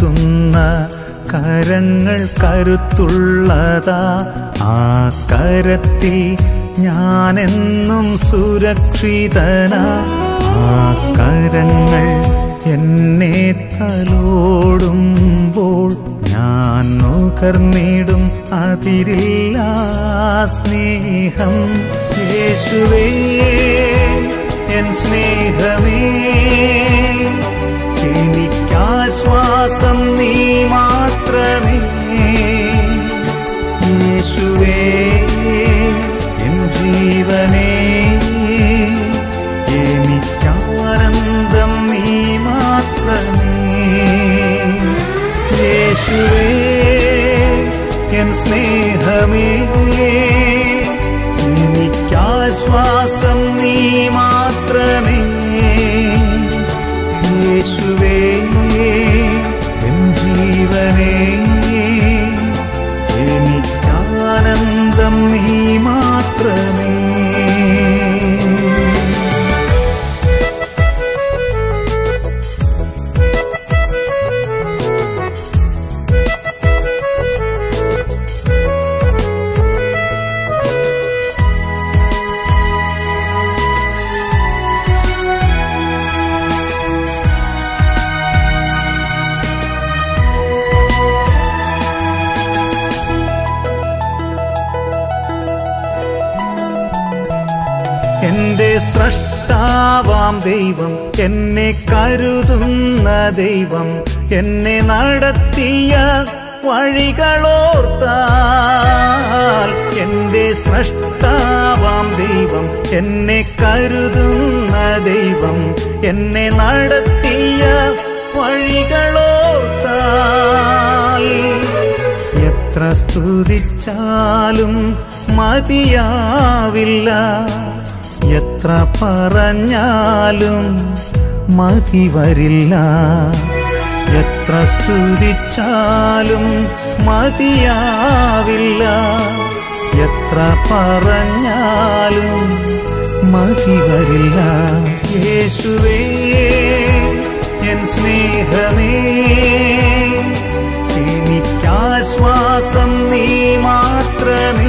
കരുതുന്ന കരങ്ങൾ കരുത്തുള്ളതാ ആ കരത്തിൽ ഞാനെന്നും സുരക്ഷിതനാ ആ കരങ്ങൾ എന്നെ തലോടുമ്പോൾ ഞാൻ നുകർന്നിടും അതിരില്ല സ്നേഹം യേശുവേ എൻ സ്നേഹമേ എനിക്കാശ്വാസം നീ മാത്രമേ യേശുവേ എൻ ജീവനേ എനിക്കാനന്ദം നീ മാത്രമേ യേശുവേ എൻ സ്നേഹമേ എനിക്കാശ്വാസം നീ മാത്രമേ യേശുവേ എൻ ജീവനേ എനിക്കാനന്ദം നീ മാത്രമേ എന്റെ സ്രഷ്ടാവാം ദൈവം എന്നെ കരുതുന്ന ദൈവം എന്നെ നടത്തിയ വഴികളോർത്താൽ എന്റെ സ്രഷ്ടാവാം ദൈവം എന്നെ കരുതുന്ന ദൈവം എന്നെ നടത്തിയ വഴികളോർത്താൽ എത്ര സ്തുതിച്ചാലും മതിയാവില്ല എത്ര പറഞ്ഞാലും മതി വരില്ല എത്ര സ്തുതിച്ചാലും മതിയാവില്ല എത്ര പറഞ്ഞാലും മതി വരില്ല യേശുവേ എൻ സ്നേഹമേ എനിക്കാശ്വാസം നീ മാത്രമേ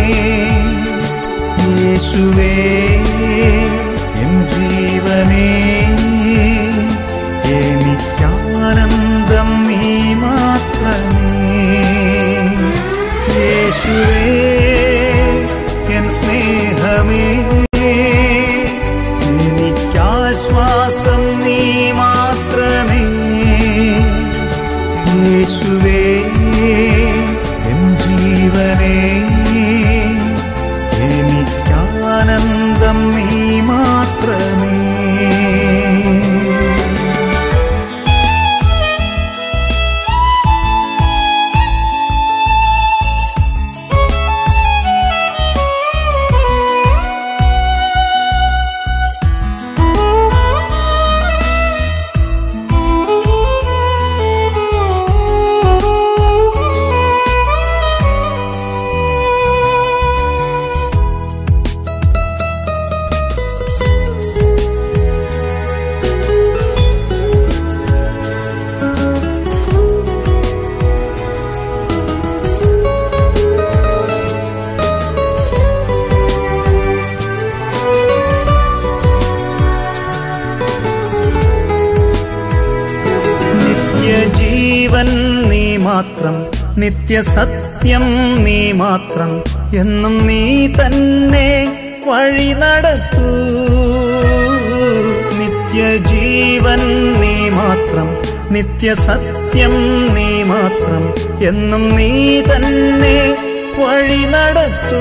യേശുവേ എൻ ജീവനേ എനിക്കാനന്ദം നീ മാത്രമേ യേശുവേ എൻ സ്നേഹമേ എനിക്കാശ്വാസം നീ മാത്രമേ യേശുവേ എൻ ജീവനേ എനിക്കാനന്ദം നീ മാത്രമേ നിത്യജീവൻ നീ മാത്രം നിത്യസത്യം നീ മാത്രം എന്നും നീ തന്നെ വഴി നടത്തൂ നിത്യജീവൻ നീ മാത്രം നിത്യസത്യം നീ മാത്രം എന്നും നീ തന്നെ വഴി നടത്തൂ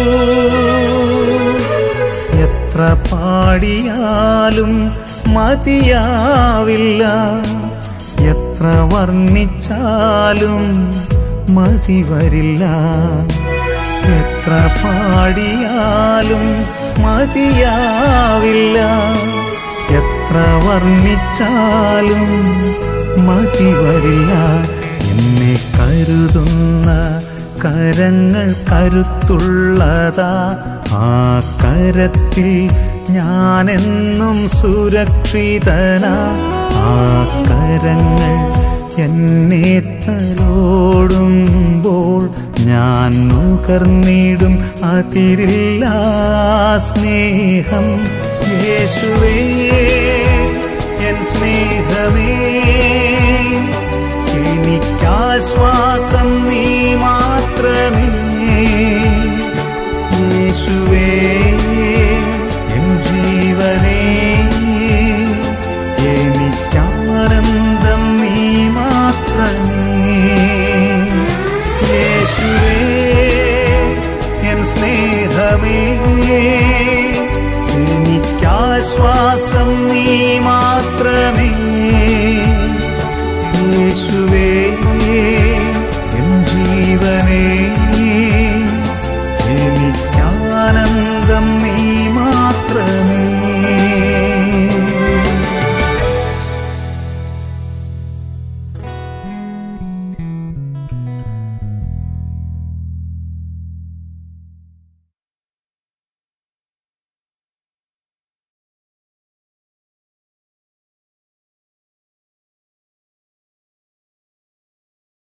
എത്ര പാടിയാലും മതിയാവില്ല എത്ര വർണ്ണിച്ചാലും മതി വരില്ല എത്ര പാടിയാലും മതിയാവില്ല എത്ര വർണ്ണിച്ചാലും മതി വരില്ല എന്നെ കരുതുന്ന കരങ്ങൾ കരുത്തുള്ളതാ ആ കരത്തിൽ ഞാനെന്നും സുരക്ഷിതനാ ആ കരങ്ങൾ എന്നെ തലോടുമ്പോൾ ഞാൻ നുകർന്നിടും അതിരില്ല സ്നേഹം യേശുവേ എൻ സ്നേഹമേ എനിക്കാശ്വാസം